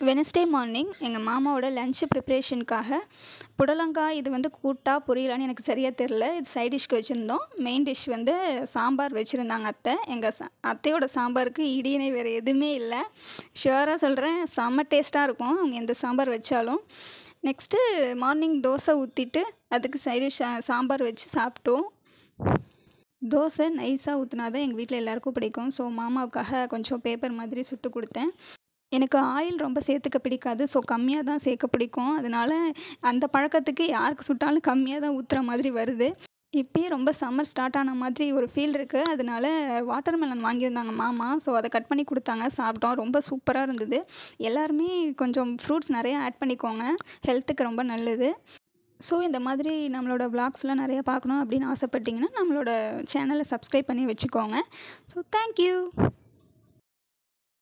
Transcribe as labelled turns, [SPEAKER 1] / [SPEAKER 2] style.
[SPEAKER 1] Wednesday morning எங்கள் மாமாவோட lunch ப்ரிப்ரேஷனுக்காக புடலங்காய் இது வந்து கூட்டா பொரியலான்னு எனக்கு சரியாக தெரில இது சைட் டிஷ்க்கு வச்சுருந்தோம் மெயின் டிஷ் வந்து சாம்பார் வச்சுருந்தாங்க அத்தை எங்கள் சா அத்தையோட சாம்பாருக்கு இடியினை வேறு எதுவுமே இல்லை ஷுவராக சொல்கிறேன் செம்ம டேஸ்ட்டாக இருக்கும் அவங்க எந்த சாம்பார் வச்சாலும் நெக்ஸ்ட்டு மார்னிங் தோசை ஊற்றிட்டு அதுக்கு சைடு சாம்பார் வச்சு சாப்பிட்டோம் தோசை நைஸாக ஊற்றினா தான் எங்கள் வீட்டில் எல்லாருக்கும் பிடிக்கும் ஸோ மாமாவுக்காக கொஞ்சம் பேப்பர் மாதிரி சுட்டு கொடுத்தேன் எனக்கு ஆயில் ரொம்ப சேர்த்துக்க பிடிக்காது ஸோ கம்மியாக தான் சேர்க்க பிடிக்கும் அதனால அந்த பழக்கத்துக்கு யாருக்கு சுட்டாலும் கம்மியாக தான் ஊற்றுற மாதிரி வருது இப்பயே ரொம்ப சம்மர் ஸ்டார்ட் ஆன மாதிரி ஒரு ஃபீல் இருக்குது அதனால வாட்டர் மெலன் வாங்கியிருந்தாங்க மாமா ஸோ அதை கட் பண்ணி கொடுத்தாங்க சாப்பிட்டோம் ரொம்ப சூப்பராக இருந்தது எல்லாருமே கொஞ்சம் ஃப்ரூட்ஸ் நிறையா ஆட் பண்ணிக்கோங்க ஹெல்த்துக்கு ரொம்ப நல்லது ஸோ இந்த மாதிரி நம்மளோட விளாக்ஸ்லாம் நிறையா பார்க்கணும் அப்படின்னு ஆசைப்பட்டீங்கன்னா நம்மளோட சேனலை சப்ஸ்கிரைப் பண்ணி வச்சுக்கோங்க ஸோ தேங்க்யூ